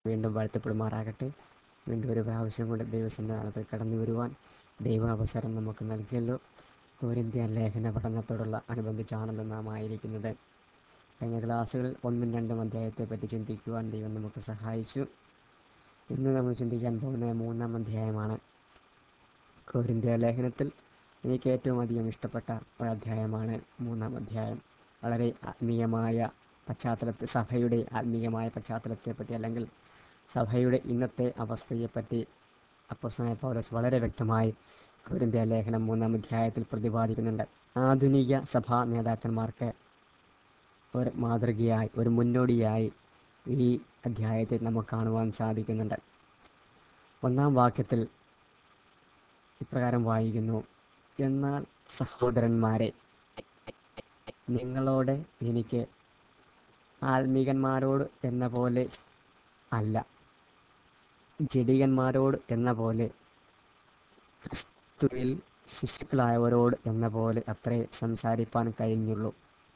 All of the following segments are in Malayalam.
വീണ്ടും വാഴ്ത്തപ്പെടുമാറാകട്ടെ വീണ്ടും ഒരു പ്രാവശ്യം കൂടെ ദൈവസന്നിധാനത്തിൽ കടന്നു വരുവാൻ ദൈവ അവസരം നമുക്ക് നൽകിയല്ലോ കോരിന്ത്യ ലേഖന പഠനത്തോടുള്ള അനുബന്ധിച്ചാണല്ലോ നാം ആയിരിക്കുന്നത് കഴിഞ്ഞ ക്ലാസ്സുകളിൽ ഒന്നും രണ്ടും അധ്യായത്തെ പറ്റി ചിന്തിക്കുവാൻ ദൈവം നമുക്ക് സഹായിച്ചു ഇന്ന് നമ്മൾ ചിന്തിക്കാൻ പോകുന്ന മൂന്നാം അധ്യായമാണ് കോരിന്ത്യ ലേഖനത്തിൽ എനിക്ക് ഏറ്റവും അധികം ഇഷ്ടപ്പെട്ട ഒരു അധ്യായമാണ് മൂന്നാം അധ്യായം വളരെ ആത്മീയമായ പശ്ചാത്തലത്തെ സഭയുടെ ആത്മീയമായ പശ്ചാത്തലത്തെപ്പറ്റി അല്ലെങ്കിൽ സഭയുടെ ഇന്നത്തെ അവസ്ഥയെപ്പറ്റി അപ്പോസ്തലനായ പൗലോസ് വളരെ വ്യക്തമായി കോരിന്ത്യ ലേഖനം മൂന്നാം അധ്യായത്തിൽ പ്രതിപാദിക്കുന്നുണ്ട് ആധുനിക സഭാ നേതാക്കന്മാർക്ക് ഒരു മാതൃകയായി ഒരു മുന്നോടിയായി ഈ അധ്യായത്തെ നമുക്ക് കാണുവാൻ സാധിക്കുന്നുണ്ട് ഒന്നാം വാക്യത്തിൽ ഇപ്രകാരം വായിക്കുന്നു എന്നാൽ സഹോദരന്മാരെ നിങ്ങളോട് എനിക്ക് ആത്മീകന്മാരോട് എന്ന പോലെ അല്ല ജഡികന്മാരോട് എന്ന പോലെ ക്രിസ്തുവിൽ ശിശുക്കളായവരോട് എന്ന പോലെ അത്രേ സംസാരിപ്പാൻ കഴിഞ്ഞുള്ളൂ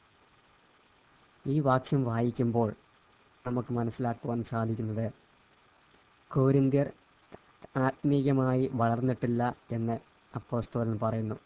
ഈ വാക്യം വായിക്കുമ്പോൾ നമുക്ക് മനസ്സിലാക്കുവാൻ സാധിക്കുന്നത് കോരിന്ത്യർ ആത്മീയമായി വളർന്നിട്ടില്ല എന്ന് അപ്പോസ്തോലൻ പറയുന്നു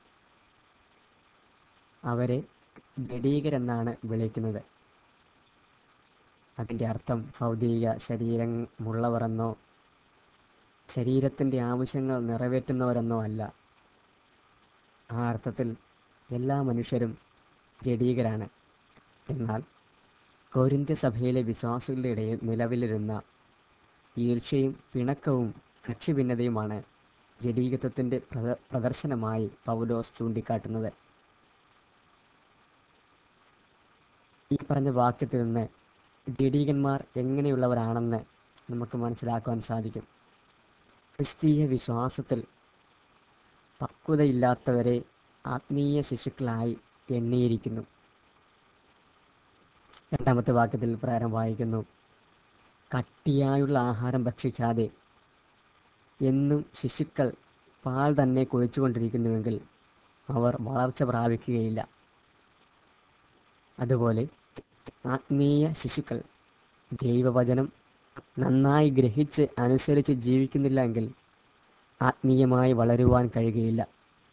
അവരെ ജഡീകരെന്നാണ് വിളിക്കുന്നത് അതിൻ്റെ അർത്ഥം ഭൗതിക ശരീരമുള്ളവരെന്നോ ശരീരത്തിൻ്റെ ആവശ്യങ്ങൾ നിറവേറ്റുന്നവരെന്നോ അല്ല ആ അർത്ഥത്തിൽ എല്ലാ മനുഷ്യരും ജഡീകരാണ് എന്നാൽ കോരിന്ത്യ സഭയിലെ വിശ്വാസികളുടെ ഇടയിൽ നിലവിലിരുന്ന ഈർഷ്യയും പിണക്കവും കക്ഷിഭിന്നതയുമാണ് ജഡീകത്വത്തിൻ്റെ പ്രദ പ്രദർശനമായി പൗലോസ് ചൂണ്ടിക്കാട്ടുന്നത് ഈ പറഞ്ഞ വാക്യത്തിൽ നിന്ന് ജഡീകന്മാർ എങ്ങനെയുള്ളവരാണെന്ന് നമുക്ക് മനസ്സിലാക്കുവാൻ സാധിക്കും ക്രിസ്തീയ വിശ്വാസത്തിൽ പക്വതയില്ലാത്തവരെ ആത്മീയ ശിശുക്കളായി എണ്ണിയിരിക്കുന്നു രണ്ടാമത്തെ വാക്യത്തിൽ പ്രകാരം വായിക്കുന്നു കട്ടിയായുള്ള ആഹാരം ഭക്ഷിക്കാതെ എന്നും ശിശുക്കൾ പാൽ തന്നെ കുഴിച്ചുകൊണ്ടിരിക്കുന്നുവെങ്കിൽ അവർ വളർച്ച പ്രാപിക്കുകയില്ല അതുപോലെ ആത്മീയ ശിശുക്കൾ ദൈവവചനം നന്നായി ഗ്രഹിച്ച് അനുസരിച്ച് ജീവിക്കുന്നില്ല എങ്കിൽ ആത്മീയമായി വളരുവാൻ കഴിയുകയില്ല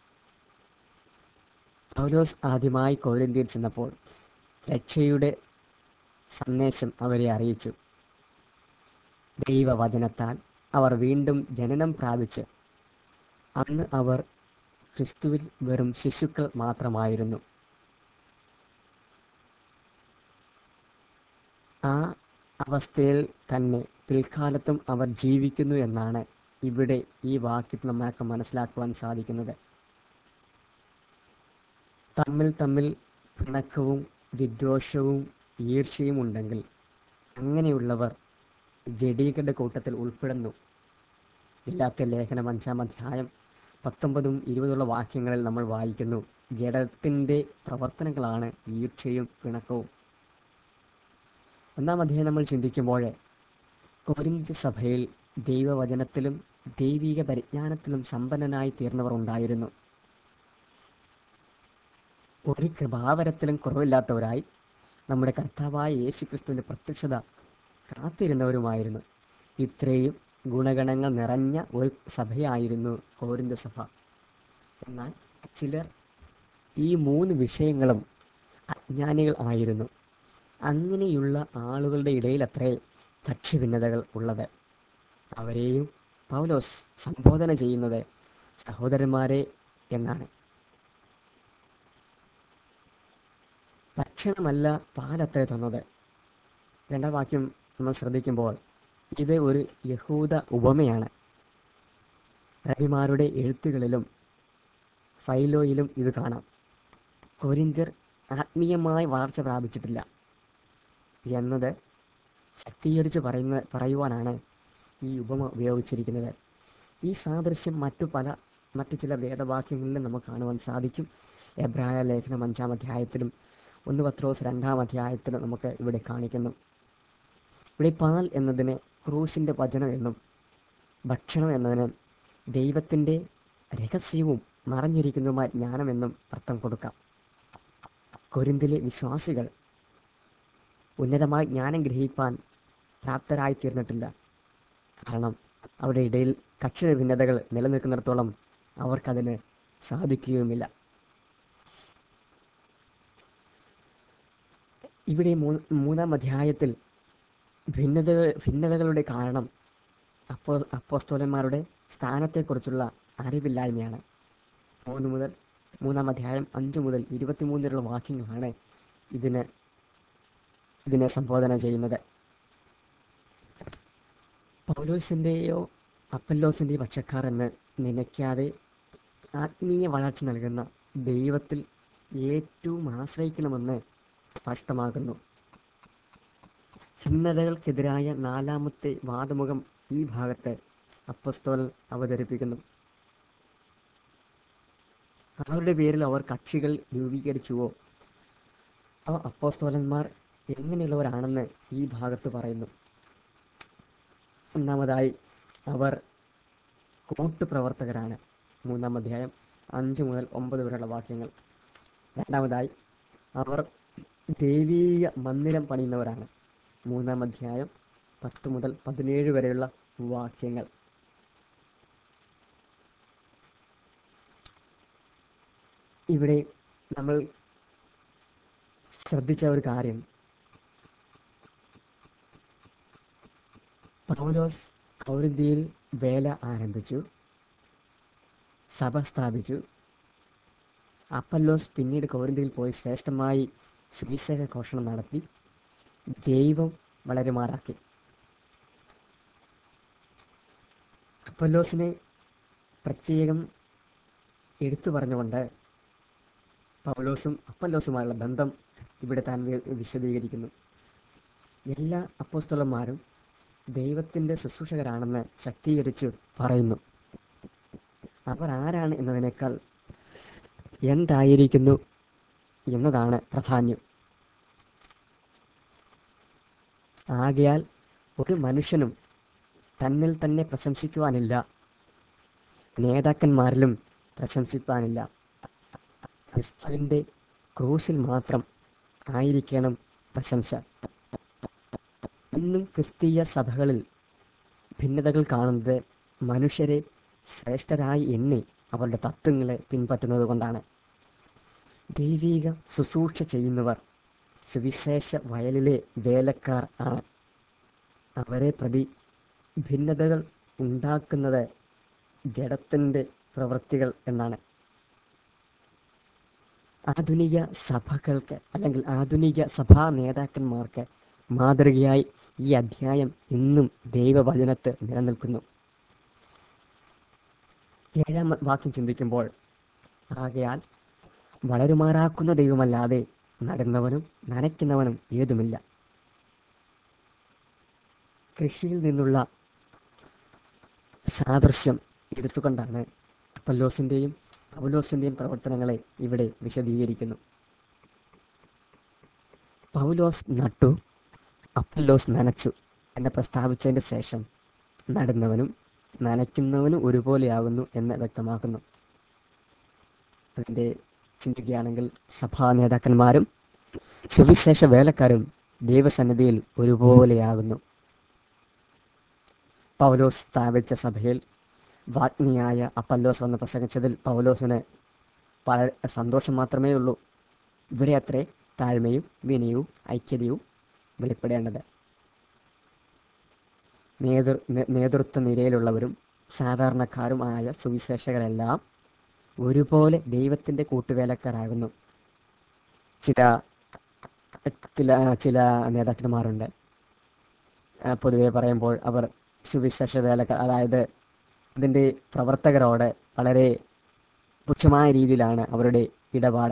പൗലോസ് ആദ്യമായി കോരിന്തിയിൽ ചെന്നപ്പോൾ രക്ഷയുടെ സന്ദേശം അവരെ അറിയിച്ചു ദൈവവചനത്താൽ അവർ വീണ്ടും ജനനം പ്രാപിച്ച് അന്ന് അവർ ക്രിസ്തുവിൽ വെറും ശിശുക്കൾ മാത്രമായിരുന്നു ആ അവസ്ഥയിൽ തന്നെ പിൽക്കാലത്തും അവർ ജീവിക്കുന്നു എന്നാണ് ഇവിടെ ഈ വാക്യത്തിൽ നമുക്ക് മനസ്സിലാക്കുവാൻ സാധിക്കുന്നത് തമ്മിൽ തമ്മിൽ പിണക്കവും വിദ്വേഷവും ഈർഷ്യയും ഉണ്ടെങ്കിൽ അങ്ങനെയുള്ളവർ ജഡീകരുടെ കൂട്ടത്തിൽ ഉൾപ്പെടുന്നു ഇല്ലാത്ത ലേഖനം അഞ്ചാം അധ്യായം പത്തൊമ്പതും ഇരുപതുള്ള വാക്യങ്ങളിൽ നമ്മൾ വായിക്കുന്നു ജഡത്തിൻ്റെ പ്രവർത്തനങ്ങളാണ് ഈർച്ചയും പിണക്കവും ഒന്നാം അധ്യായം നമ്മൾ ചിന്തിക്കുമ്പോൾ കോരിന്ത്യ സഭയിൽ ദൈവവചനത്തിലും ദൈവിക പരിജ്ഞാനത്തിലും സമ്പന്നനായി തീർന്നവർ ഉണ്ടായിരുന്നു ഒരു കൃപാവരത്തിലും കുറവില്ലാത്തവരായി നമ്മുടെ കർത്താവായ യേശു ക്രിസ്തുവിൻ്റെ പ്രത്യക്ഷത കാത്തിരുന്നവരുമായിരുന്നു ഇത്രയും ഗുണഗണങ്ങൾ നിറഞ്ഞ ഒരു സഭയായിരുന്നു കോരിന്ത സഭ എന്നാൽ ചിലർ ഈ മൂന്ന് വിഷയങ്ങളും അജ്ഞാനികൾ ആയിരുന്നു അങ്ങനെയുള്ള ആളുകളുടെ ഇടയിൽ അത്രേ കക്ഷി ഭിന്നതകൾ ഉള്ളത് അവരെയും പൗലോസ് സംബോധന ചെയ്യുന്നത് സഹോദരന്മാരെ എന്നാണ് ഭക്ഷണമല്ല പാലത്രേ തന്നത് രണ്ടാം വാക്യം നമ്മൾ ശ്രദ്ധിക്കുമ്പോൾ ഇത് ഒരു യഹൂദ ഉപമയാണ് റബിമാരുടെ എഴുത്തുകളിലും ഫൈലോയിലും ഇത് കാണാം കൊരിന്ത്യർ ആത്മീയമായി വളർച്ച പ്രാപിച്ചിട്ടില്ല എന്നത് ശക്തീകരിച്ച് പറയുന്ന പറയുവാനാണ് ഈ ഉപമ ഉപയോഗിച്ചിരിക്കുന്നത് ഈ സാദൃശ്യം മറ്റു പല മറ്റു ചില വേദവാക്യങ്ങളിലും നമുക്ക് കാണുവാൻ സാധിക്കും എബ്രായ ലേഖനം അഞ്ചാം അധ്യായത്തിലും ഒന്ന് പത്രോസ് രണ്ടാം അധ്യായത്തിലും നമുക്ക് ഇവിടെ കാണിക്കുന്നു ഇവിടെ പാൽ എന്നതിന് ക്രൂശിൻ്റെ വചനം എന്നും ഭക്ഷണം എന്നതിന് ദൈവത്തിൻ്റെ രഹസ്യവും മറഞ്ഞിരിക്കുന്നതുമായ ജ്ഞാനമെന്നും അർത്ഥം കൊടുക്കാം കൊരിന്തിലെ വിശ്വാസികൾ ഉന്നതമായി ജ്ഞാനം ഗ്രഹിപ്പാൻ പ്രാപ്തരായി തീർന്നിട്ടില്ല കാരണം അവരുടെ ഇടയിൽ കക്ഷി ഭിന്നതകൾ നിലനിൽക്കുന്നിടത്തോളം അവർക്കതിന് സാധിക്കുകയുമില്ല ഇവിടെ മൂ- മൂന്നാം അധ്യായത്തിൽ ഭിന്നത ഭിന്നതകളുടെ കാരണം അപ്പോ അപ്പോസ്തോലന്മാരുടെ സ്ഥാനത്തെക്കുറിച്ചുള്ള അറിവില്ലായ്മയാണ് മൂന്ന് മുതൽ മൂന്നാം അധ്യായം അഞ്ച് മുതൽ ഇരുപത്തിമൂന്ന് വരെയുള്ള വാക്യങ്ങളാണ് ഇതിന് ഇതിനെ സംബോധന ചെയ്യുന്നത് പൗലോസിൻ്റെയോ അപ്പല്ലോസിൻ്റെയോ പക്ഷക്കാർ എന്ന് നനയ്ക്കാതെ ആത്മീയ വളർച്ച നൽകുന്ന ദൈവത്തിൽ ഏറ്റവും ആശ്രയിക്കണമെന്ന് സ്പഷ്ടമാകുന്നു ഭിന്നതകൾക്കെതിരായ നാലാമത്തെ വാദമുഖം ഈ ഭാഗത്ത് അപ്പസ്തോലൻ അവതരിപ്പിക്കുന്നു അവരുടെ പേരിൽ അവർ കക്ഷികൾ രൂപീകരിച്ചുവോ അവ അപ്പോസ്തോലന്മാർ എങ്ങനെയുള്ളവരാണെന്ന് ഈ ഭാഗത്ത് പറയുന്നു ഒന്നാമതായി അവർ കൂട്ടുപ്രവർത്തകരാണ് മൂന്നാം അധ്യായം അഞ്ച് മുതൽ ഒമ്പത് വരെയുള്ള വാക്യങ്ങൾ രണ്ടാമതായി അവർ ദൈവീക മന്ദിരം പണിയുന്നവരാണ് മൂന്നാം അധ്യായം പത്ത് മുതൽ പതിനേഴ് വരെയുള്ള വാക്യങ്ങൾ ഇവിടെ നമ്മൾ ശ്രദ്ധിച്ച ഒരു കാര്യം പൗലോസ് കൗരിന്തിയിൽ വേല ആരംഭിച്ചു സഭ സ്ഥാപിച്ചു അപ്പല്ലോസ് പിന്നീട് കൗരിന്തിയിൽ പോയി ശ്രേഷ്ഠമായി സുവിശേഷ ഘോഷണം നടത്തി ദൈവം വളരെ മാറാക്കി അപ്പല്ലോസിനെ പ്രത്യേകം എടുത്തു പറഞ്ഞുകൊണ്ട് പൗലോസും അപ്പല്ലോസുമായുള്ള ബന്ധം ഇവിടെ താൻ വി- വിശദീകരിക്കുന്നു എല്ലാ അപ്പോസ്തലന്മാരും ദൈവത്തിൻ്റെ ശുശ്രൂഷകരാണെന്ന് ശക്തീകരിച്ച് പറയുന്നു അവർ ആരാണ് എന്നതിനേക്കാൾ എന്തായിരിക്കുന്നു എന്നതാണ് പ്രാധാന്യം ആകയാൽ ഒരു മനുഷ്യനും തന്നിൽ തന്നെ പ്രശംസിക്കുവാനില്ല നേതാക്കന്മാരിലും പ്രശംസിപ്പാനില്ല ക്രിസ്തുവിൻ്റെ ക്രൂശിൽ മാത്രം ആയിരിക്കണം പ്രശംസ ഇന്നും ക്രിസ്തീയ സഭകളിൽ ഭിന്നതകൾ കാണുന്നത് മനുഷ്യരെ ശ്രേഷ്ഠരായി എണ്ണി അവരുടെ തത്വങ്ങളെ പിൻപറ്റുന്നത് കൊണ്ടാണ് ദൈവീക ശുശ്രൂഷ ചെയ്യുന്നവർ സുവിശേഷ വയലിലെ വേലക്കാർ ആണ് അവരെ പ്രതി ഭിന്നതകൾ ഉണ്ടാക്കുന്നത് ജഡത്തിൻ്റെ പ്രവൃത്തികൾ എന്നാണ് ആധുനിക സഭകൾക്ക് അല്ലെങ്കിൽ ആധുനിക സഭാ നേതാക്കന്മാർക്ക് മാതൃകയായി ഈ അധ്യായം ഇന്നും ദൈവവചനത്ത് നിലനിൽക്കുന്നു ഏഴാം വാക്യം ചിന്തിക്കുമ്പോൾ ആകയാൽ വളരുമാറാക്കുന്ന ദൈവമല്ലാതെ നടുന്നവനും നനയ്ക്കുന്നവനും ഏതുമില്ല കൃഷിയിൽ നിന്നുള്ള സാദൃശ്യം എടുത്തുകൊണ്ടാണ് പല്ലോസിൻ്റെയും പൗലോസിൻ്റെയും പ്രവർത്തനങ്ങളെ ഇവിടെ വിശദീകരിക്കുന്നു പൗലോസ് നട്ടു അപ്പല്ലോസ് നനച്ചു എന്ന് പ്രസ്താവിച്ചതിന് ശേഷം നടുന്നവനും നനയ്ക്കുന്നവനും ഒരുപോലെയാകുന്നു എന്ന് വ്യക്തമാക്കുന്നു അതിൻ്റെ ചിന്തിക്കുകയാണെങ്കിൽ സഭാ നേതാക്കന്മാരും സുവിശേഷ വേലക്കാരും ദൈവസന്നിധിയിൽ ഒരുപോലെയാകുന്നു പൗലോസ് സ്ഥാപിച്ച സഭയിൽ വാഗ്നിയായ അപ്പല്ലോസ് വന്ന് പ്രസംഗിച്ചതിൽ പൗലോസിന് വളരെ സന്തോഷം മാത്രമേ ഉള്ളൂ ഇവിടെ അത്രേ താഴ്മയും വിനയവും ഐക്യതയും വെളിപ്പെടേണ്ടത് നേതൃ നേ- നേതൃത്വ നിരയിലുള്ളവരും സാധാരണക്കാരും ആയ സുവിശേഷകരെല്ലാം ഒരുപോലെ ദൈവത്തിൻ്റെ കൂട്ടുവേലക്കാരാകുന്നു ചില ചില ചില നേതാക്കന്മാരുണ്ട് ആ, പൊതുവെ പറയുമ്പോൾ അവർ സുവിശേഷ വേലക്കാർ അതായത് അതിൻ്റെ പ്രവർത്തകരോട് വളരെ പുച്ഛമായ രീതിയിലാണ് അവരുടെ ഇടപാട്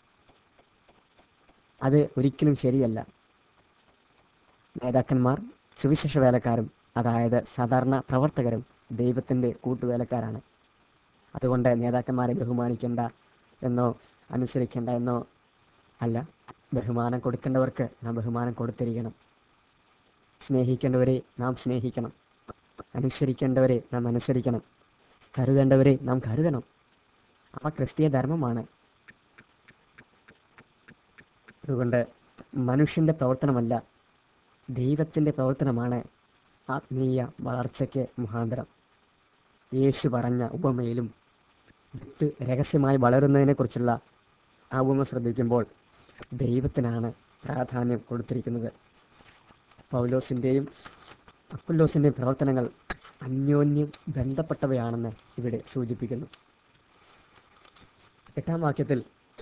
അത് ഒരിക്കലും ശരിയല്ല നേതാക്കന്മാർ സുവിശേഷ വേലക്കാരും അതായത് സാധാരണ പ്രവർത്തകരും ദൈവത്തിൻ്റെ കൂട്ടുവേലക്കാരാണ് അതുകൊണ്ട് നേതാക്കന്മാരെ ബഹുമാനിക്കേണ്ട എന്നോ അനുസരിക്കേണ്ട എന്നോ അല്ല ബഹുമാനം കൊടുക്കേണ്ടവർക്ക് നാം ബഹുമാനം കൊടുത്തിരിക്കണം സ്നേഹിക്കേണ്ടവരെ നാം സ്നേഹിക്കണം അനുസരിക്കേണ്ടവരെ നാം അനുസരിക്കണം കരുതേണ്ടവരെ നാം കരുതണം അവ ക്രിസ്തീയ ധർമ്മമാണ് അതുകൊണ്ട് മനുഷ്യൻ്റെ പ്രവർത്തനമല്ല ദൈവത്തിൻ്റെ പ്രവർത്തനമാണ് ആത്മീയ വളർച്ചയ്ക്ക് മുഖാന്തരം യേശു പറഞ്ഞ ഉപമയിലും വിത്ത് രഹസ്യമായി വളരുന്നതിനെക്കുറിച്ചുള്ള ആ ഉപമ ശ്രദ്ധിക്കുമ്പോൾ ദൈവത്തിനാണ് പ്രാധാന്യം കൊടുത്തിരിക്കുന്നത് പൗലോസിൻ്റെയും അപ്പല്ലോസിൻ്റെയും പ്രവർത്തനങ്ങൾ അന്യോന്യം ബന്ധപ്പെട്ടവയാണെന്ന് ഇവിടെ സൂചിപ്പിക്കുന്നു എട്ടാം വാക്യത്തിൽ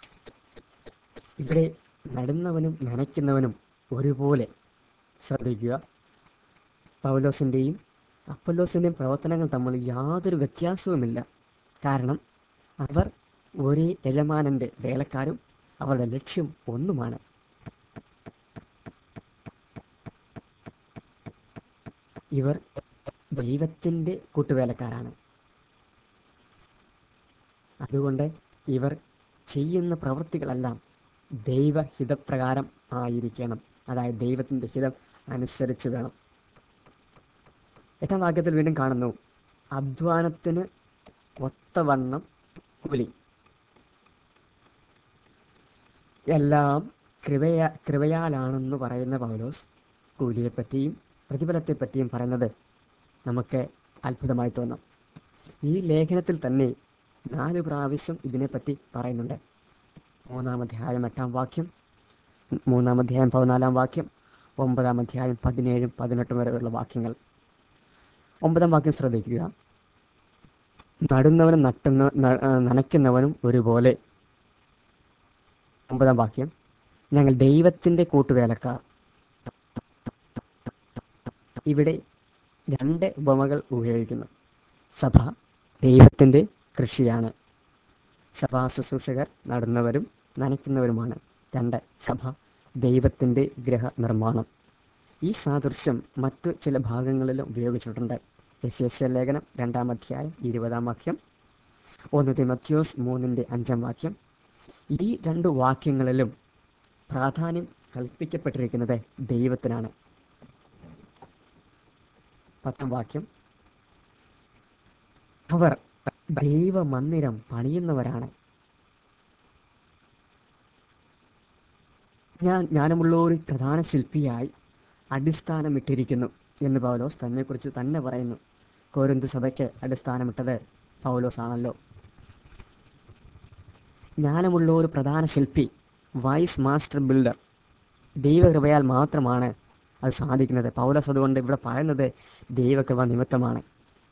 ഇവിടെ നടുന്നവനും നനയ്ക്കുന്നവനും ഒരുപോലെ ശ്രദ്ധിക്കുക പൗലോസിൻ്റെയും അപ്പല്ലോസിൻ്റെയും പ്രവർത്തനങ്ങൾ തമ്മിൽ യാതൊരു വ്യത്യാസവുമില്ല കാരണം അവർ ഒരേ യജമാനൻ്റെ വേലക്കാരും അവരുടെ ലക്ഷ്യം ഒന്നുമാണ് ഇവർ ദൈവത്തിൻ്റെ കൂട്ടുവേലക്കാരാണ് അതുകൊണ്ട് ഇവർ ചെയ്യുന്ന പ്രവൃത്തികളെല്ലാം ദൈവഹിതപ്രകാരം ആയിരിക്കണം അതായത് ദൈവത്തിൻ്റെ ഹിതം അനുസരിച്ച് വേണം എട്ടാം വാക്യത്തിൽ വീണ്ടും കാണുന്നു അധ്വാനത്തിന് ഒത്തവണ്ണം കൂലി എല്ലാം കൃപയാ കൃപയാലാണെന്ന് പറയുന്ന പൗലോസ് കൂലിയെപ്പറ്റിയും പ്രതിഫലത്തെപ്പറ്റിയും പറയുന്നത് നമുക്ക് അത്ഭുതമായി തോന്നാം ഈ ലേഖനത്തിൽ തന്നെ നാല് പ്രാവശ്യം ഇതിനെപ്പറ്റി പറയുന്നുണ്ട് മൂന്നാം അധ്യായം എട്ടാം വാക്യം മൂന്നാം അധ്യായം പതിനാലാം വാക്യം ഒമ്പതാം അധ്യായം പതിനേഴും പതിനെട്ടും വരെയുള്ള വാക്യങ്ങൾ ഒമ്പതാം വാക്യം ശ്രദ്ധിക്കുക നടുന്നവനും നട്ടുന്ന ന- ആ, നനയ്ക്കുന്നവനും ഒരുപോലെ ഒമ്പതാം വാക്യം ഞങ്ങൾ ദൈവത്തിൻ്റെ കൂട്ടുവേലക്കാർ ഇവിടെ രണ്ട് ഉപമകൾ ഉപയോഗിക്കുന്നു സഭ ദൈവത്തിൻ്റെ കൃഷിയാണ് സഭാ ശുശ്രൂഷകർ നടുന്നവരും നനയ്ക്കുന്നവരുമാണ് രണ്ട് സഭ ദൈവത്തിൻ്റെ ഗ്രഹ നിർമ്മാണം ഈ സാദൃശ്യം മറ്റു ചില ഭാഗങ്ങളിലും ഉപയോഗിച്ചിട്ടുണ്ട് എഫ് എസ് എൽ ലേഖനം രണ്ടാം അധ്യായം ഇരുപതാം വാക്യം ഒന്ന് തിമത്യോസ് മൂന്നിൻ്റെ അഞ്ചാം വാക്യം ഈ രണ്ട് വാക്യങ്ങളിലും പ്രാധാന്യം കൽപ്പിക്കപ്പെട്ടിരിക്കുന്നത് ദൈവത്തിനാണ് പത്താം വാക്യം അവർ ദൈവമന്ദിരം പണിയുന്നവരാണ് ഞാൻ ജ്ഞാനമുള്ള ഒരു പ്രധാന ശില്പിയായി അടിസ്ഥാനമിട്ടിരിക്കുന്നു എന്ന് പൗലോസ് തന്നെക്കുറിച്ച് തന്നെ പറയുന്നു കോരിന്ത് സഭയ്ക്ക് അടിസ്ഥാനമിട്ടത് പൗലോസ് ആണല്ലോ ജ്ഞാനമുള്ള ഒരു പ്രധാന ശില്പി വൈസ് മാസ്റ്റർ ബിൽഡർ ദൈവകൃപയാൽ മാത്രമാണ് അത് സാധിക്കുന്നത് പൗലോസ് അതുകൊണ്ട് ഇവിടെ പറയുന്നത് ദൈവകൃപ നിമിത്തമാണ്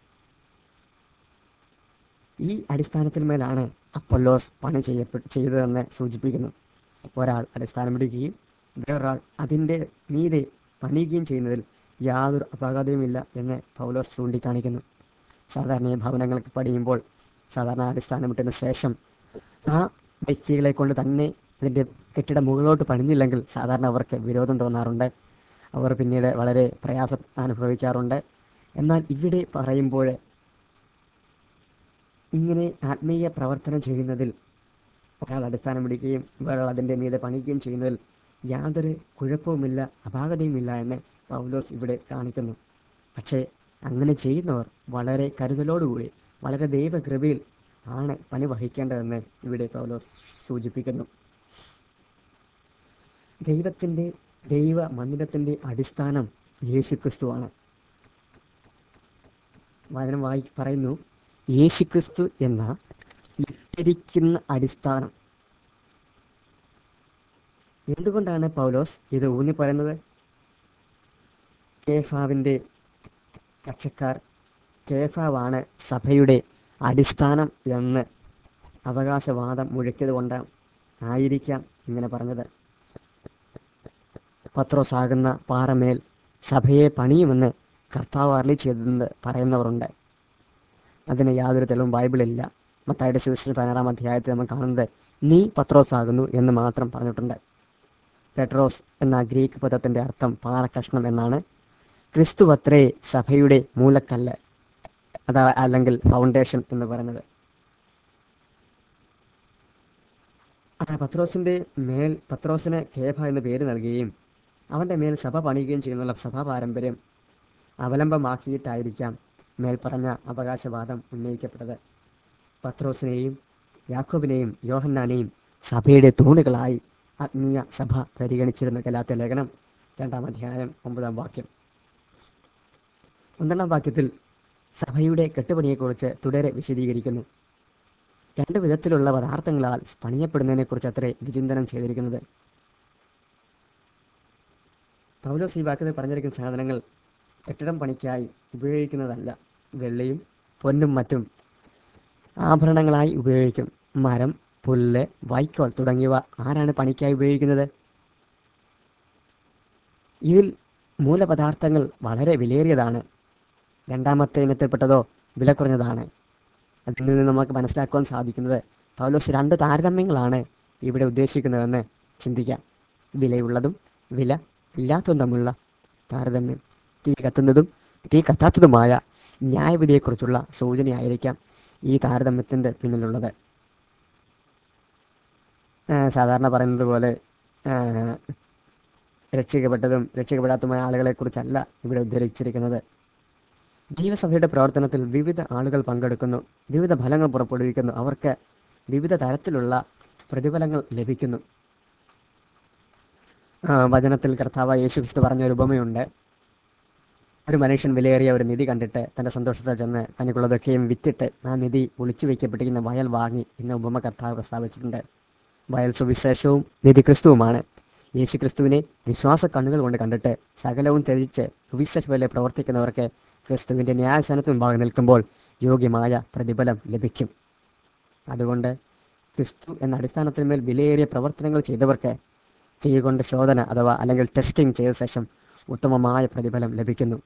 ഈ അടിസ്ഥാനത്തിൽ മേലാണ് അപ്പൊല്ലോസ് പണി ചെയ്യപ്പെ ചെയ്തതെന്ന് സൂചിപ്പിക്കുന്നു ഒരാൾ അടിസ്ഥാനമിടുകയും വേറൊരാൾ അതിൻ്റെ മീതെ പണിയുകയും ചെയ്യുന്നതിൽ യാതൊരു അപകടവുമില്ല എന്ന് പൗലോസ് ചൂണ്ടിക്കാണിക്കുന്നു സാധാരണ ഈ ഭവനങ്ങൾക്ക് പണിയുമ്പോൾ സാധാരണ അടിസ്ഥാനമിട്ടതിന് ശേഷം ആ വ്യക്തികളെ കൊണ്ട് തന്നെ അതിൻ്റെ കെട്ടിടം മുകളിലോട്ട് പണിഞ്ഞില്ലെങ്കിൽ സാധാരണ അവർക്ക് വിരോധം തോന്നാറുണ്ട് അവർ പിന്നീട് വളരെ പ്രയാസം അനുഭവിക്കാറുണ്ട് എന്നാൽ ഇവിടെ പറയുമ്പോൾ ഇങ്ങനെ ആത്മീയ പ്രവർത്തനം ചെയ്യുന്നതിൽ ഒരാൾ അടിസ്ഥാനം പിടിക്കുകയും വേറൊരാൾ അതിൻ്റെ മീതെ പണിയുകയും ചെയ്യുന്നതിൽ യാതൊരു കുഴപ്പവുമില്ല അപാകതയുമില്ല എന്ന് പൗലോസ് ഇവിടെ കാണിക്കുന്നു പക്ഷേ അങ്ങനെ ചെയ്യുന്നവർ വളരെ കരുതലോടുകൂടി വളരെ ദൈവകൃപയിൽ ആണ് പണി വഹിക്കേണ്ടതെന്ന് ഇവിടെ പൗലോസ് സൂചിപ്പിക്കുന്നു ദൈവത്തിൻ്റെ ദൈവ മന്ദിരത്തിൻ്റെ അടിസ്ഥാനം യേശുക്രിസ്തുവാണ് വചനം വായി പറയുന്നു യേശുക്രിസ്തു എന്ന ഇട്ടിരിക്കുന്ന അടിസ്ഥാനം എന്തുകൊണ്ടാണ് പൗലോസ് ഇത് ഊന്നി പറയുന്നത് കേഫാവിൻ്റെ കക്ഷക്കാർ കേഫാവാണ് സഭയുടെ അടിസ്ഥാനം എന്ന് അവകാശവാദം മുഴക്കിയത് കൊണ്ട് ആയിരിക്കാം ഇങ്ങനെ പറഞ്ഞത് പത്രോസാകുന്ന പാറമേൽ സഭയെ പണിയുമെന്ന് കർത്താവ് അരളി ചെയ്തെന്ന് പറയുന്നവരുണ്ട് അതിന് യാതൊരു തെളിവും ബൈബിളില്ല മത്തായുടെ സുവിശേഷം പതിനാറാം അധ്യായത്തിൽ നമ്മൾ കാണുന്നത് നീ പത്രോസ് ആകുന്നു എന്ന് മാത്രം പറഞ്ഞിട്ടുണ്ട് പെട്രോസ് എന്ന ഗ്രീക്ക് പദത്തിന്റെ അർത്ഥം പാറക്കഷ്ണം എന്നാണ് ക്രിസ്തുവത്രേ സഭയുടെ മൂലക്കല്ല് അതാ അല്ലെങ്കിൽ ഫൗണ്ടേഷൻ എന്ന് പറയുന്നത് അങ്ങനെ പത്രോസിന്റെ മേൽ പത്രോസിന് കേഫ എന്ന് പേര് നൽകുകയും അവന്റെ മേൽ സഭ പണിയുകയും ചെയ്യുന്നുള്ള സഭാ പാരമ്പര്യം അവലംബമാക്കിയിട്ടായിരിക്കാം മേൽപ്പറഞ്ഞ അവകാശവാദം ഉന്നയിക്കപ്പെട്ടത് പത്രോസിനെയും യാക്കോബിനെയും യോഹന്നാനെയും സഭയുടെ തൂണുകളായി ആത്മീയ സഭ പരിഗണിച്ചിരുന്ന ഗലാത്യ ലേഖനം രണ്ടാം അധ്യായം ഒമ്പതാം വാക്യം ഒന്നാം വാക്യത്തിൽ സഭയുടെ കെട്ടുപണിയെക്കുറിച്ച് തുടരെ വിശദീകരിക്കുന്നു രണ്ട് വിധത്തിലുള്ള പദാർത്ഥങ്ങളാൽ പണിയപ്പെടുന്നതിനെക്കുറിച്ച് അത്രേ വിചിന്തനം ചെയ്തിരിക്കുന്നത് പൗലോസ് ഈ വാക്യത്തിൽ പറഞ്ഞിരിക്കുന്ന സാധനങ്ങൾ കെട്ടിടം പണിക്കായി ഉപയോഗിക്കുന്നതല്ല വെള്ളിയും പൊന്നും മറ്റും ആഭരണങ്ങളായി ഉപയോഗിക്കും മരം പുല്ല് വൈക്കോൽ തുടങ്ങിയവ ആരാണ് പണിക്കായി ഉപയോഗിക്കുന്നത് ഇതിൽ മൂലപദാർത്ഥങ്ങൾ വളരെ വിലയേറിയതാണ് രണ്ടാമത്തെ ഇനത്തിൽപ്പെട്ടതോ വില കുറഞ്ഞതാണ് അതിൽ നിന്ന് നമുക്ക് മനസ്സിലാക്കുവാൻ സാധിക്കുന്നത് പൗലോസ് രണ്ട് താരതമ്യങ്ങളാണ് ഇവിടെ ഉദ്ദേശിക്കുന്നതെന്ന് ചിന്തിക്കാം വിലയുള്ളതും വില ഇല്ലാത്തതും തമ്മിലുള്ള താരതമ്യം തീ കത്തുന്നതും തീ കത്താത്തതുമായ ന്യായവിധിയെക്കുറിച്ചുള്ള സൂചനയായിരിക്കാം ഈ താരതമ്യത്തിൻ്റെ പിന്നിലുള്ളത് ആ, സാധാരണ പറയുന്നത് പോലെ ആ, രക്ഷിക്കപ്പെട്ടതും രക്ഷിക്കപ്പെടാത്തതുമായ ആളുകളെക്കുറിച്ചല്ല ഇവിടെ ഉദ്ധരിച്ചിരിക്കുന്നത് ദൈവസഭയുടെ പ്രവർത്തനത്തിൽ വിവിധ ആളുകൾ പങ്കെടുക്കുന്നു വിവിധ ഫലങ്ങൾ പുറപ്പെടുവിക്കുന്നു അവർക്ക് വിവിധ തരത്തിലുള്ള പ്രതിഫലങ്ങൾ ലഭിക്കുന്നു ആ, വചനത്തിൽ കർത്താവ് യേശു ക്രിസ്തു പറഞ്ഞ ഒരു ഉപമയുണ്ട് ഒരു മനുഷ്യൻ വിലയേറിയ ഒരു നിധി കണ്ടിട്ട് തന്റെ സന്തോഷത്തിൽ ചെന്ന് തനിക്കുള്ളതൊക്കെയും വിറ്റിട്ട് ആ നിധി ഒളിച്ചു വയ്ക്കപ്പെട്ടിരിക്കുന്ന വയൽ വാങ്ങി എന്ന ഉപമ കർത്താവ് പ്രസ്താവിച്ചിട്ടുണ്ട് വയൽ സുവിശേഷവും നിധി ക്രിസ്തുവുമാണ് യേശു ക്രിസ്തുവിനെ വിശ്വാസ കണ്ണുകൾ കൊണ്ട് കണ്ടിട്ട് സകലവും ത്യജിച്ച് സുവിശേഷ പോലെ പ്രവർത്തിക്കുന്നവർക്ക് ക്രിസ്തുവിന്റെ ന്യായസ്ഥാനത്ത് മുമ്പാകെ നിൽക്കുമ്പോൾ യോഗ്യമായ പ്രതിഫലം ലഭിക്കും അതുകൊണ്ട് ക്രിസ്തു എന്ന അടിസ്ഥാനത്തിന്മേൽ വിലയേറിയ പ്രവർത്തനങ്ങൾ ചെയ്തവർക്ക് ചെയ്തുകൊണ്ട് ശോധന അഥവാ അല്ലെങ്കിൽ ടെസ്റ്റിംഗ് ചെയ്ത ശേഷം ഉത്തമമായ പ്രതിഫലം ലഭിക്കുന്നു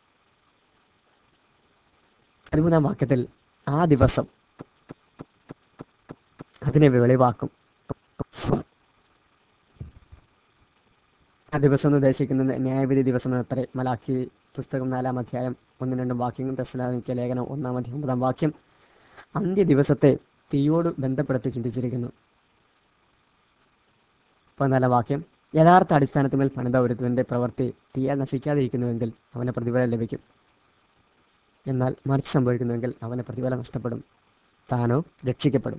പതിമൂന്നാം വാക്യത്തിൽ ആ ദിവസം അതിനെ വെളിവാക്കും ആ ദിവസം എന്ന് ഉദ്ദേശിക്കുന്നത് ന്യായവിധി ദിവസം എന്നത്രേ മലാഖി പുസ്തകം നാലാം അധ്യായം ഒന്നും രണ്ടും വാക്യങ്ങൾ തെസ്സലോനിക്ക ലേഖനം ഒന്നാം അധ്യായം ഒമ്പതാം വാക്യം അന്ത്യ ദിവസത്തെ തീയോട് ബന്ധപ്പെടുത്തി ചിന്തിച്ചിരിക്കുന്നു പതിനാലാം വാക്യം യഥാർത്ഥ അടിസ്ഥാനത്തിന്മേൽ പണിത ഒരുത്തവന്റെ പ്രവൃത്തി തീയാൽ നശിക്കാതിരിക്കുന്നുവെങ്കിൽ അവന് പ്രതിഫലം ലഭിക്കും എന്നാൽ മറിച്ച് സംഭവിക്കുന്നുവെങ്കിൽ അവന് പ്രതിഫലം നഷ്ടപ്പെടും താനോ രക്ഷിക്കപ്പെടും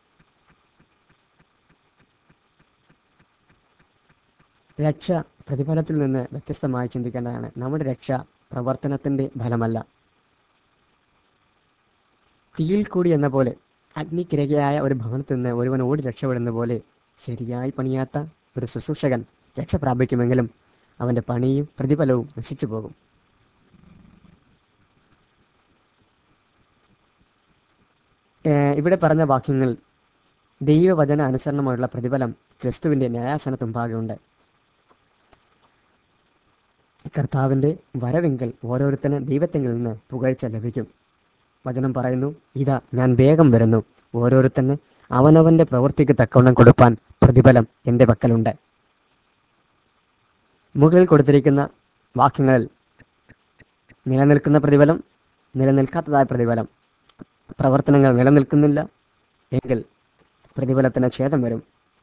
രക്ഷ പ്രതിഫലത്തിൽ നിന്ന് വ്യത്യസ്തമായി ചിന്തിക്കേണ്ടതാണ് നമ്മുടെ രക്ഷ പ്രവർത്തനത്തിന്റെ ഫലമല്ല തീയിൽ കൂടി എന്ന പോലെ അഗ്നിക്കിരകയായ ഒരു ഭവനത്തിൽ നിന്ന് ഒരുവൻ ഓടി രക്ഷപ്പെടുന്ന പോലെ ശരിയായി പണിയാത്ത ഒരു ശുശ്രൂഷകൻ രക്ഷ പ്രാപിക്കുമെങ്കിലും അവന്റെ പണിയും പ്രതിഫലവും നശിച്ചു പോകും ഏഹ് ഇവിടെ പറഞ്ഞ വാക്യങ്ങൾ ദൈവവചന അനുസരണമായുള്ള പ്രതിഫലം ക്രിസ്തുവിന്റെ ന്യായാസനത്ത് മുമ്പാകെയുണ്ട് കർത്താവിന്റെ വരവെങ്കിൽ ഓരോരുത്തന് ദൈവത്തെങ്കിൽ നിന്ന് പുകഴ്ച ലഭിക്കും വചനം പറയുന്നു ഇതാ ഞാൻ വേഗം വരുന്നു ഓരോരുത്തന് അവനവന്റെ പ്രവൃത്തിക്ക് തക്കവണ്ണം കൊടുപ്പാൻ പ്രതിഫലം എൻ്റെ പക്കലുണ്ട് മുകളിൽ കൊടുത്തിരിക്കുന്ന വാക്യങ്ങളിൽ നിലനിൽക്കുന്ന പ്രതിഫലം നിലനിൽക്കാത്തതായ പ്രതിഫലം പ്രവർത്തനങ്ങൾ നിലനിൽക്കുന്നില്ല എങ്കിൽ പ്രതിഫലത്തിന് ഛേദം വരും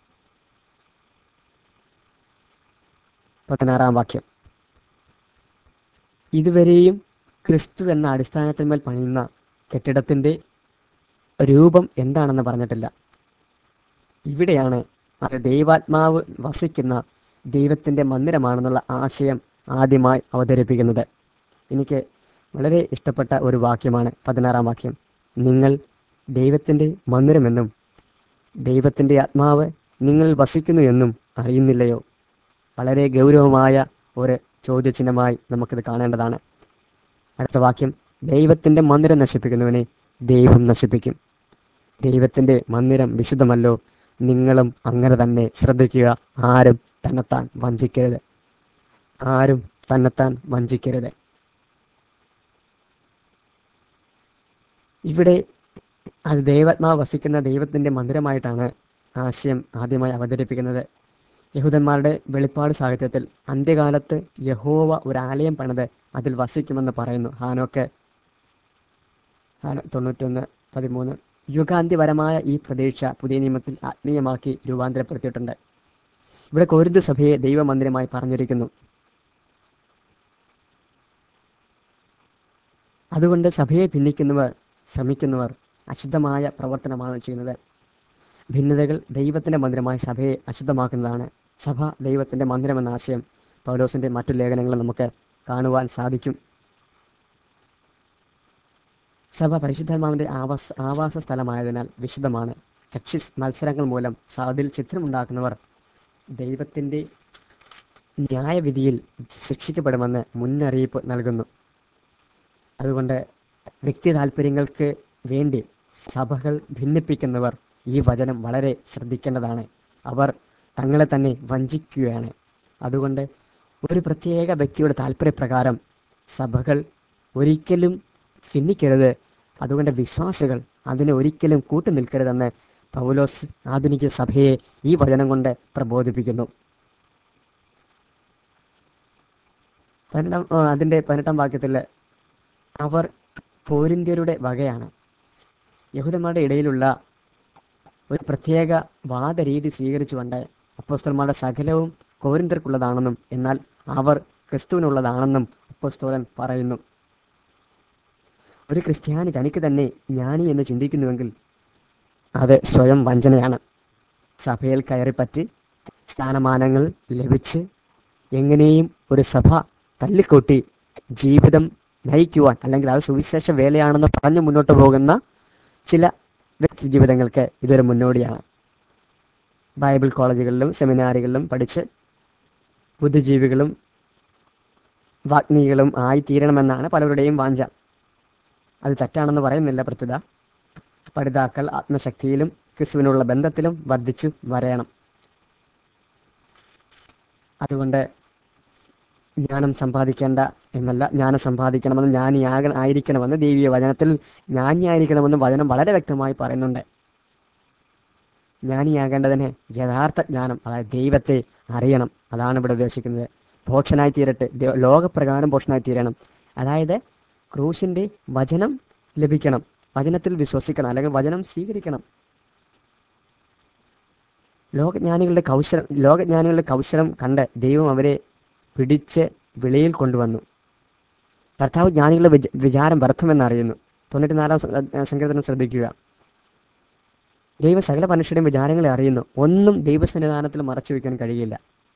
പതിനാറാം വാക്യം ഇതുവരെയും ക്രിസ്തു എന്ന അടിസ്ഥാനത്തിന്മേൽ പണിയുന്ന കെട്ടിടത്തിന്റെ രൂപം എന്താണെന്ന് പറഞ്ഞിട്ടില്ല ഇവിടെയാണ് അത് ദൈവാത്മാവ് വസിക്കുന്ന ദൈവത്തിന്റെ മന്ദിരമാണെന്നുള്ള ആശയം ആദ്യമായി അവതരിപ്പിക്കുന്നത് എനിക്ക് വളരെ ഇഷ്ടപ്പെട്ട ഒരു വാക്യമാണ് പതിനാറാം വാക്യം നിങ്ങൾ ദൈവത്തിന്റെ മന്ദിരമെന്നും ദൈവത്തിന്റെ ആത്മാവ് നിങ്ങളിൽ വസിക്കുന്നു എന്നും അറിയുന്നില്ലയോ വളരെ ഗൗരവമായ ഒരു ചോദ്യചിഹ്നമായി നമുക്കിത് കാണേണ്ടതാണ് അടുത്ത വാക്യം ദൈവത്തിന്റെ മന്ദിരം നശിപ്പിക്കുന്നവനെ ദൈവം നശിപ്പിക്കും ദൈവത്തിന്റെ മന്ദിരം വിശുദ്ധമല്ലോ നിങ്ങളും അങ്ങനെ തന്നെ ശ്രദ്ധിക്കുക ആരും തന്നെത്താൻ വഞ്ചിക്കരുത് ആരും തന്നെത്താൻ വഞ്ചിക്കരുത് ഇവിടെ അത് ദൈവാത്മാവ് വസിക്കുന്ന ദൈവത്തിന്റെ മന്ദിരമായിട്ടാണ് ആശയം ആദ്യമായി അവതരിപ്പിക്കുന്നത് യഹൂദന്മാരുടെ വെളിപ്പാട് സാഹിത്യത്തിൽ അന്ത്യകാലത്ത് യഹോവ ഒരു ആലയം പണിത് അതിൽ വസിക്കുമെന്ന് പറയുന്നു ഹാനോക്ക് ഹാനോ തൊണ്ണൂറ്റൊന്ന് പതിമൂന്ന് യുഗാന്ത്യപരമായ ഈ പ്രതീക്ഷ പുതിയ നിയമത്തിൽ ആത്മീയമാക്കി രൂപാന്തരപ്പെടുത്തിയിട്ടുണ്ട് ഇവിടെ കോരിന്ത് സഭയെ ദൈവമന്ദിരമായി പറഞ്ഞിരിക്കുന്നു അതുകൊണ്ട് സഭയെ ഭിന്നിക്കുന്നവർ ശ്രമിക്കുന്നവർ അശുദ്ധമായ പ്രവർത്തനമാണ് ചെയ്യുന്നത് ഭിന്നതകൾ ദൈവത്തിന്റെ മന്ദിരമായി സഭയെ അശുദ്ധമാക്കുന്നതാണ് സഭ ദൈവത്തിന്റെ മന്ദിരം എന്ന ആശയം പൗലോസിന്റെ മറ്റു ലേഖനങ്ങളിൽ നമുക്ക് കാണുവാൻ സാധിക്കും സഭ പരിശുദ്ധാത്മാവിൻ്റെ ആവാസ ആവാസ സ്ഥലമായതിനാൽ വിശുദ്ധമാണ് കക്ഷി മത്സരങ്ങൾ മൂലം അതിൽ ചിത്രമുണ്ടാക്കുന്നവർ ദൈവത്തിൻ്റെ ന്യായവിധിയിൽ ശിക്ഷിക്കപ്പെടുമെന്ന് മുന്നറിയിപ്പ് നൽകുന്നു അതുകൊണ്ട് വ്യക്തി താല്പര്യങ്ങൾക്ക് വേണ്ടി സഭകൾ ഭിന്നിപ്പിക്കുന്നവർ ഈ വചനം വളരെ ശ്രദ്ധിക്കേണ്ടതാണ് അവർ തങ്ങളെ തന്നെ വഞ്ചിക്കുകയാണ് അതുകൊണ്ട് ഒരു പ്രത്യേക വ്യക്തിയുടെ താല്പര്യപ്രകാരം സഭകൾ ഒരിക്കലും ഭിന്നിക്കരുത് അതുകൊണ്ട് വിശ്വാസികൾ അതിനെ ഒരിക്കലും കൂട്ടുനിൽക്കരുതെന്ന് പൗലോസ് ആധുനിക സഭയെ ഈ വചനം കൊണ്ട് പ്രബോധിപ്പിക്കുന്നു പതിനെട്ടാം ആ, അതിൻ്റെ പതിനെട്ടാം വാക്യത്തിൽ അവർ പോരിന്ത്യരുടെ വകയാണ് യഹൂദന്മാരുടെ ഇടയിലുള്ള ഒരു പ്രത്യേക വാദരീതി സ്വീകരിച്ചുകൊണ്ട് അപ്പോസ്തലന്മാരുടെ സകലവും കോരിന്തർക്കുള്ളതാണെന്നും എന്നാൽ അവർ ക്രിസ്തുവിനുള്ളതാണെന്നും അപ്പോസ്തോലൻ പറയുന്നു ഒരു ക്രിസ്ത്യാനി തനിക്ക് തന്നെ ജ്ഞാനി എന്ന് ചിന്തിക്കുന്നുവെങ്കിൽ അത് സ്വയം വഞ്ചനയാണ് സഭയിൽ കയറിപ്പറ്റി സ്ഥാനമാനങ്ങൾ ലഭിച്ച് എങ്ങനെയും ഒരു സഭ തല്ലിക്കൊട്ടി ജീവിതം നയിക്കുവാൻ അല്ലെങ്കിൽ അത് സുവിശേഷ വേലയാണെന്ന് പറഞ്ഞു മുന്നോട്ട് പോകുന്ന ചില വ്യക്തി ജീവിതങ്ങൾക്ക് ഇതൊരു മുന്നോടിയാണ് ബൈബിൾ കോളേജുകളിലും സെമിനാറുകളിലും പഠിച്ച് ബുദ്ധിജീവികളും വാഗ്മികളും ആയി തീരണമെന്നാണ് പലരുടെയും വാഞ്ച അത് തെറ്റാണെന്ന് പറയുന്നില്ല പ്രത്യുത പഠിതാക്കൾ ആത്മശക്തിയിലും ക്രിസ്തുവിനുള്ള ബന്ധത്തിലും വർദ്ധിച്ചു വരയണം അതുകൊണ്ട് ജ്ഞാനം സമ്പാദിക്കേണ്ട എന്നല്ല ജ്ഞാനം സമ്പാദിക്കണമെന്ന് ജ്ഞാനിയാക ആയിരിക്കണമെന്ന് ദൈവീയ വചനത്തിൽ ജ്ഞാനിയായിരിക്കണമെന്ന് വചനം വളരെ വ്യക്തമായി പറയുന്നുണ്ട് ജ്ഞാനിയാകേണ്ടതിന് യഥാർത്ഥ ജ്ഞാനം അതായത് ദൈവത്തെ അറിയണം അതാണ് ഇവിടെ ഉദ്ദേശിക്കുന്നത് ഭോക്ഷനായി തീരട്ടെ ദൈവ- ലോകപ്രകാരം ഭോക്ഷനായി തീരണം അതായത് ക്രൂശിന്റെ വചനം ലഭിക്കണം വചനത്തിൽ വിശ്വസിക്കണം അല്ലെങ്കിൽ വചനം സ്വീകരിക്കണം ലോകജ്ഞാനികളുടെ കൗശലം ലോകജ്ഞാനികളുടെ കൗശലം കണ്ട് ദൈവം അവരെ പിടിച്ച് വെളിയിൽ കൊണ്ടുവന്നു കർത്താവ് ജ്ഞാനികളുടെ വിച- വിചാരം വ്യർത്ഥമെന്ന് അറിയുന്നു തൊണ്ണൂറ്റിനാലാം സ- ഏഹ് സങ്കീർത്തനം ശ്രദ്ധിക്കുക ദൈവം സകല മനുഷ്യരുടെയും വിചാരങ്ങളെ അറിയുന്നു ഒന്നും ദൈവസന്നിധാനത്തിൽ മറച്ചു വയ്ക്കാൻ കഴിയില്ല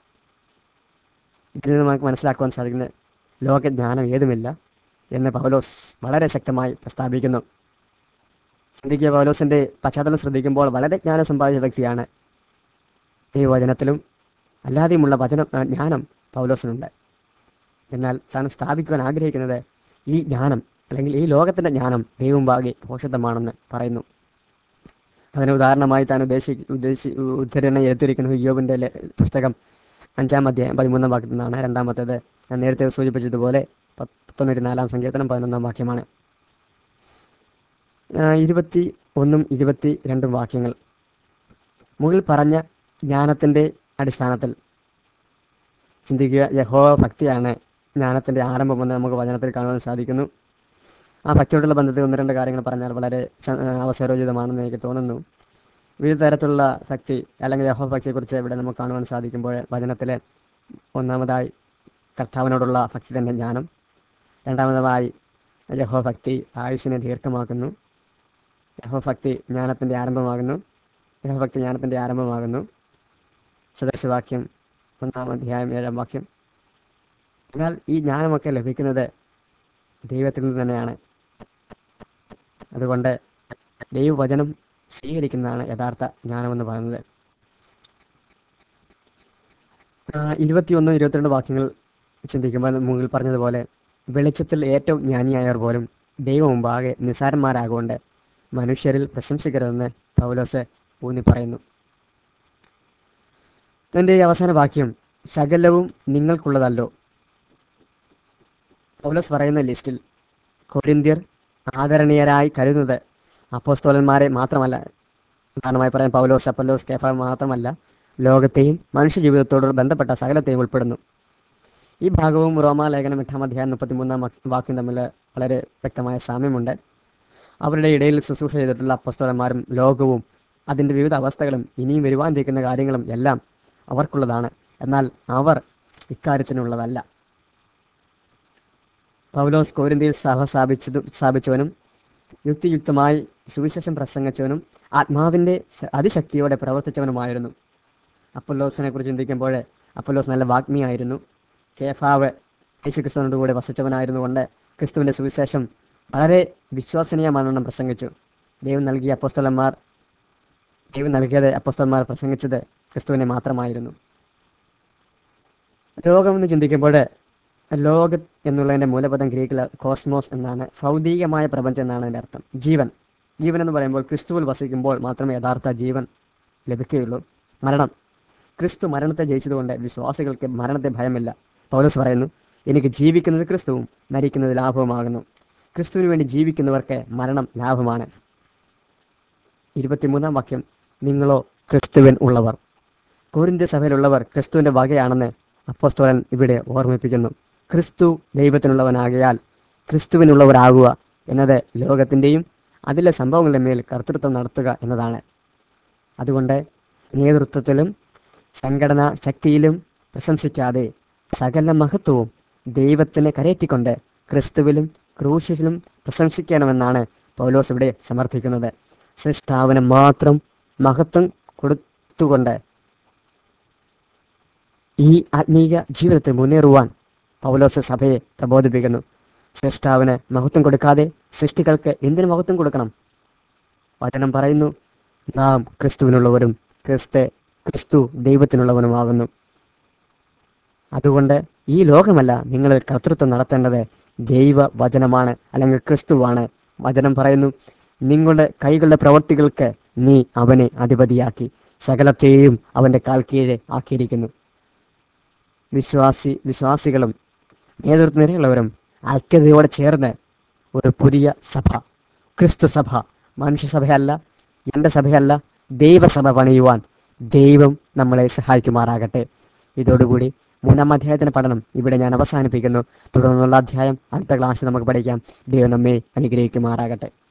ഇതിൽ നിന്ന് നമുക്ക് മനസ്സിലാക്കുവാൻ സാധിക്കുന്നത് ലോകജ്ഞാനം ഏതുമില്ല എന്ന് പൗലോസ് വളരെ ശക്തമായി പ്രസ്താവിക്കുന്നു ചിന്തിക്കുക പൗലോസിന്റെ പശ്ചാത്തലം ശ്രദ്ധിക്കുമ്പോൾ വളരെ ജ്ഞാനം സമ്പാദിച്ച വ്യക്തിയാണ് ദൈവവചനത്തിലും അല്ലാതെയുമുള്ള വചന ആ, ജ്ഞാനം പൗലോസിനുണ്ട് എന്നാൽ താൻ സ്ഥാപിക്കുവാൻ ആഗ്രഹിക്കുന്നത് ഈ ജ്ഞാനം അല്ലെങ്കിൽ ഈ ലോകത്തിന്റെ ജ്ഞാനം ദൈവം ഭാഗി ഭോഷത്വമാണെന്ന് പറയുന്നു അതിന് ഉദാഹരണമായി താൻ ഉദ്ദേശി ഉദ്ദേശി ഉദ്ധരണ എടുത്തിരിക്കുന്നത് യോബിന്റെ ലെ- പുസ്തകം അഞ്ചാം അധ്യായം പതിമൂന്നാം വാക്യത്തിൽ നിന്നാണ് രണ്ടാമത്തേത് ഞാൻ നേരത്തെ സൂചിപ്പിച്ചതുപോലെ പത്തൊന്നൂറ്റി നാലാം സങ്കീർത്തനം പതിനൊന്നാം വാക്യമാണ് ആ, ഇരുപത്തി ഒന്നും ഇരുപത്തി രണ്ടും വാക്യങ്ങൾ മുകളിൽ പറഞ്ഞ ജ്ഞാനത്തിന്റെ അടിസ്ഥാനത്തിൽ ചിന്തിക്കുക യഹോവ ഭക്തിയാണ് ജ്ഞാനത്തിന്റെ ആരംഭമെന്ന് നമുക്ക് വചനത്തിൽ കാണുവാൻ സാധിക്കുന്നു ആ ഭക്തിയോടുള്ള ബന്ധത്തിൽ ഒന്ന് രണ്ട് കാര്യങ്ങൾ പറഞ്ഞാൽ വളരെ ച- ആ, അവസരോചിതമാണെന്ന് എനിക്ക് തോന്നുന്നു വിവിധ തരത്തിലുള്ള ഭക്തി അല്ലെങ്കിൽ യഹോവ ഭക്തിയെക്കുറിച്ച് ഇവിടെ നമുക്ക് കാണുവാൻ സാധിക്കുമ്പോൾ വചനത്തിലെ ഒന്നാമതായി കർത്താവിനോടുള്ള ഭക്തി തന്നെ ജ്ഞാനം രണ്ടാമതായി യഹോവ ഭക്തി ആയുഷിനെ ദീർഘമാക്കുന്നു യഹോവ ഭക്തി ജ്ഞാനത്തിന്റെ ആരംഭമാകുന്നു യഹോവ ഭക്തി ജ്ഞാനത്തിന്റെ ആരംഭമാകുന്നു സദൃശവാക്യം ഒന്നാം അധ്യായം ഏഴാം വാക്യം എന്നാൽ ഈ ജ്ഞാനമൊക്കെ ലഭിക്കുന്നത് ദൈവത്തിൽ നിന്ന് തന്നെയാണ് അതുകൊണ്ട് ദൈവവചനം സ്വീകരിക്കുന്നതാണ് യഥാർത്ഥ ജ്ഞാനമെന്ന് പറയുന്നത് ആ, ഇരുപത്തിയൊന്ന് ഇരുപത്തിരണ്ട് വാക്യങ്ങൾ ചിന്തിക്കുമ്പോൾ മുകളിൽ പറഞ്ഞതുപോലെ വെളിച്ചത്തിൽ ഏറ്റവും ജ്ഞാനിയായവർ പോലും ദൈവം മുമ്പാകെ നിസാരന്മാരാകൊണ്ട് മനുഷ്യരിൽ പ്രശംസിക്കരുതെന്ന് പൗലോസ് ഊന്നി പറയുന്നു എൻ്റെ അവസാന വാക്യം സകലവും നിങ്ങൾക്കുള്ളതല്ലോ പൗലോസ് പറയുന്ന ലിസ്റ്റിൽ കൊരിന്ത്യർ ആദരണീയരായി കരുതുന്നത് അപ്പോസ്തോലന്മാരെ മാത്രമല്ല ഉദാഹരണമായി പറയാൻ പൗലോസ് അപ്പല്ലോസ് കേഫ മാത്രമല്ല ലോകത്തെയും മനുഷ്യജീവിതത്തോട് ബന്ധപ്പെട്ട സകലത്തെയും ഉൾപ്പെടുന്നു ഈ ഭാഗവും റോമാലേഖനം എട്ടാം അധ്യായം മുപ്പത്തിമൂന്നാം വാക്യ- വാക്യം തമ്മിൽ വളരെ വ്യക്തമായ സാമ്യമുണ്ട് അവരുടെ ഇടയിൽ ശുശ്രൂഷ ചെയ്തിട്ടുള്ള അപ്പസ്തോലന്മാരും ലോകവും അതിൻ്റെ വിവിധ അവസ്ഥകളും ഇനിയും വരുവാനിരിക്കുന്ന കാര്യങ്ങളും എല്ലാം അവർക്കുള്ളതാണ് എന്നാൽ അവർ ഇക്കാര്യത്തിനുള്ളതല്ല പൗലോസ് കോരിന്തിയിൽ സഭ സ്ഥാപിച്ചതു സ്ഥാപിച്ചവനും യുക്തിയുക്തമായി സുവിശേഷം പ്രസംഗിച്ചവനും ആത്മാവിൻ്റെ ശ- അതിശക്തിയോടെ പ്രവർത്തിച്ചവനുമായിരുന്നു അപ്പൊല്ലോസിനെ കുറിച്ച് ചിന്തിക്കുമ്പോൾ അപ്പൊല്ലോസ് നല്ല വാഗ്മിയായിരുന്നു കേഫാവ് യേശുക്രിസ്തുവിനോട് കൂടെ വസിച്ചവനായിരുന്നുകൊണ്ട് ക്രിസ്തുവിൻ്റെ സുവിശേഷം വളരെ വിശ്വസനീയമാണെന്ന് പ്രസംഗിച്ചു ദൈവം നൽകിയ അപ്പോസ്തലന്മാർ ദൈവം നൽകിയത് അപ്പോസ്തലന്മാർ പ്രസംഗിച്ചത് ക്രിസ്തുവിനെ മാത്രമായിരുന്നു ലോകമെന്ന് ചിന്തിക്കുമ്പോൾ ലോക എന്നുള്ളതിൻ്റെ മൂലപദം ഗ്രീക്കിൽ കോസ്മോസ് എന്നാണ് ഭൗതികമായ പ്രപഞ്ചം എന്നാണ് അതിൻ്റെ അർത്ഥം ജീവൻ ജീവൻ എന്ന് പറയുമ്പോൾ ക്രിസ്തുവിൽ വസിക്കുമ്പോൾ മാത്രമേ യഥാർത്ഥ ജീവൻ ലഭിക്കുകയുള്ളൂ മരണം ക്രിസ്തു മരണത്തെ ജയിച്ചതുകൊണ്ട് വിശ്വാസികൾക്ക് മരണത്തെ ഭയമില്ല പൗലോസ് പറയുന്നു എനിക്ക് ജീവിക്കുന്നത് ക്രിസ്തുവും മരിക്കുന്നത് ലാഭവുമാകുന്നു ക്രിസ്തുവിന് വേണ്ടി ജീവിക്കുന്നവർക്ക് മരണം ലാഭമാണ് ഇരുപത്തിമൂന്നാം വാക്യം നിങ്ങളോ ക്രിസ്തുവിൻ ഉള്ളവർ കോരിന്ത്യ സഭയിലുള്ളവർ ക്രിസ്തുവിന്റെ വകയാണെന്ന് അപ്പോസ്തോലൻ ഇവിടെ ഓർമ്മിപ്പിക്കുന്നു ക്രിസ്തു ദൈവത്തിനുള്ളവനാകയാൽ ക്രിസ്തുവിനുള്ളവരാകുക എന്നത് ലോകത്തിൻ്റെയും അതിലെ സംഭവങ്ങളുടെ മേൽ കർത്തൃത്വം നടത്തുക എന്നതാണ് അതുകൊണ്ട് നേതൃത്വത്തിലും സംഘടനാ ശക്തിയിലും പ്രശംസിക്കാതെ സകല മഹത്വവും ദൈവത്തിന് കരയറ്റിക്കൊണ്ട് ക്രിസ്തുവിലും ക്രൂശിലും പ്രശംസിക്കണമെന്നാണ് പൗലോസ് ഇവിടെ സമർത്ഥിക്കുന്നത് സൃഷ്ടാവിന് മാത്രം മഹത്വം കൊടുത്തുകൊണ്ട് ഈ ആത്മീയ ജീവിതത്തിൽ മുന്നേറുവാൻ പൗലോസ് സഭയെ പ്രബോധിപ്പിക്കുന്നു സൃഷ്ടാവിന് മഹത്വം കൊടുക്കാതെ സൃഷ്ടികൾക്ക് എന്തിനു മഹത്വം കൊടുക്കണം വചനം പറയുന്നു നാം ക്രിസ്തുവിനുള്ളവരും ക്രിസ്തു ക്രിസ്തു ദൈവത്തിനുള്ളവനുമാകുന്നു അതുകൊണ്ട് ഈ ലോകമല്ല നിങ്ങൾ കർത്തൃത്വം നടത്തേണ്ടത് ദൈവ വചനമാണ് അല്ലെങ്കിൽ ക്രിസ്തുവാണ് വചനം പറയുന്നു നിങ്ങളുടെ കൈകളുടെ പ്രവർത്തികൾക്ക് നീ അവനെ അധിപതിയാക്കി സകലത്തെയും അവന്റെ കാൽ കീഴെ ആക്കിയിരിക്കുന്നു വിശ്വാസി വിശ്വാസികളും നേതൃത്വ നിരയുള്ളവരും ഐക്യതയോടെ ചേർന്ന് ഒരു പുതിയ സഭ ക്രിസ്തു സഭ മനുഷ്യസഭയല്ല എൻ്റെ സഭയല്ല ദൈവസഭ പണിയുവാൻ ദൈവം നമ്മളെ സഹായിക്കുമാറാകട്ടെ ഇതോടുകൂടി മൂന്നാം അധ്യായത്തിന്റെ പഠനം ഇവിടെ ഞാൻ അവസാനിപ്പിക്കുന്നു തുടർന്നുള്ള അധ്യായം അടുത്ത ക്ലാസ്സിൽ നമുക്ക് പഠിക്കാം ദൈവം നമ്മെ അനുഗ്രഹിക്കുമാറാകട്ടെ